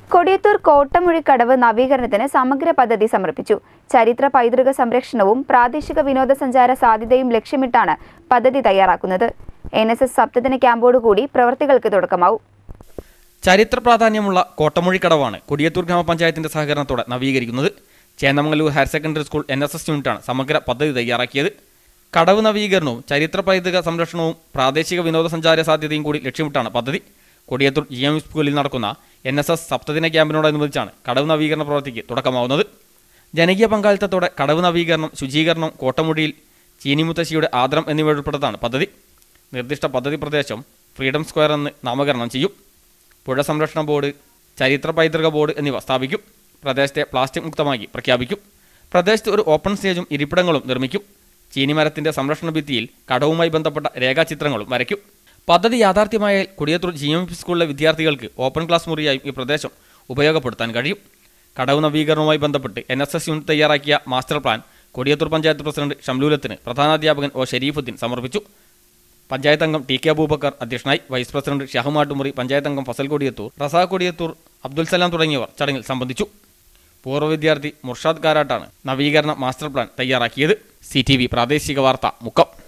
കൊടിയത്തൂർ കോട്ടമുഴി കടവ് നവീകരണത്തിന് സമഗ്ര പദ്ധതി സമർപ്പിച്ചു ചരിത്ര പൈതൃക സംരക്ഷണവും പ്രാദേശിക വിനോദസഞ്ചാര സാധ്യതയും ലക്ഷ്യമിട്ടാണ് പദ്ധതി തയ്യാറാക്കുന്നത് എൻ എസ് എസ് സപ്തദിന ക്യാമ്പോടുകൂടി പ്രവൃത്തികൾക്ക് തുടക്കമാവും ചരിത്ര പ്രാധാന്യമുള്ള കോട്ടമൊഴിക്കടവാണ് കൊടിയത്തൂർ ഗ്രാമപഞ്ചായത്തിന്റെ സഹകരണത്തോടെ നവീകരിക്കുന്നത് Chennamangalur higher secondary school N S S യൂണിറ്റാണ് സമഗ്ര പദ്ധതി തയ്യാറാക്കിയത് കടവ് നവീകരണവും ചരിത്ര പൈതൃക സംരക്ഷണവും പ്രാദേശിക വിനോദസഞ്ചാര സാധ്യതയും കൂടി ലക്ഷ്യമിട്ടാണ് പദ്ധതി കൊടിയത്തൂർ ജി എം സ്കൂളിൽ നടക്കുന്ന എൻ എസ് എസ് സപ്തദിന ക്യാമ്പിനോടനുബന്ധിച്ചാണ് കടവ് നവീകരണ പ്രവൃത്തിക്ക് തുടക്കമാവുന്നത് ജനകീയ പങ്കാളിത്തത്തോടെ കടവ് നവീകരണം ശുചീകരണം കോട്ടമുടിയിൽ ചീനിമുത്തശ്ശിയുടെ ആദരം എന്നിവ ഉൾപ്പെടുത്താണ് പദ്ധതി നിർദ്ദിഷ്ട പദ്ധതി പ്രദേശം ഫ്രീഡം സ്ക്വയർ എന്ന് നാമകരണം ചെയ്യും പുഴ സംരക്ഷണ ബോർഡ് ചരിത്ര പൈതൃക ബോർഡ് എന്നിവ സ്ഥാപിക്കും പ്രദേശത്തെ പ്ലാസ്റ്റിക് മുക്തമാക്കി പ്രഖ്യാപിക്കും പ്രദേശത്ത് ഒരു ഓപ്പൺ സ്റ്റേജും ഇരിപ്പിടങ്ങളും നിർമ്മിക്കും ചീനിമരത്തിന്റെ സംരക്ഷണ ഭിത്തിയിൽ കടവുമായി ബന്ധപ്പെട്ട രേഖാചിത്രങ്ങളും വരയ്ക്കും പദ്ധതി യാഥാർത്ഥ്യമായാൽ കുടിയത്തൂർ ജി എം പി സ്കൂളിലെ വിദ്യാർത്ഥികൾക്ക് ഓപ്പൺ ക്ലാസ് മുറിയായും ഈ പ്രദേശം ഉപയോഗപ്പെടുത്താൻ കഴിയും കടവ് നവീകരണവുമായി ബന്ധപ്പെട്ട് എൻ എസ് എസ് യൂണിറ്റ് തയ്യാറാക്കിയ master plan Kodiyathur panchayat president ഷംലൂലത്തിന് പ്രധാനാധ്യാപകൻ ഒ ഷരീഫുദ്ദീൻ സമർപ്പിച്ചു പഞ്ചായത്ത് അംഗം ടി കെ അബൂബക്കർ അധ്യക്ഷനായി വൈസ് പ്രസിഡന്റ് ഷഹമാട്ടുമുറി പഞ്ചായത്ത് അംഗം ഫസൽ കൊടിയത്തൂർ റസാഖ് കൊടിയത്തൂർ അബ്ദുൽ സലാം തുടങ്ങിയവർ ചടങ്ങിൽ സംബന്ധിച്ചു പൂർവ്വ വിദ്യാർത്ഥി മുർഷാദ് കാരാട്ടാണ് നവീകരണ മാസ്റ്റർ പ്ലാൻ തയ്യാറാക്കിയത് സി പ്രാദേശിക വാർത്ത മുക്കം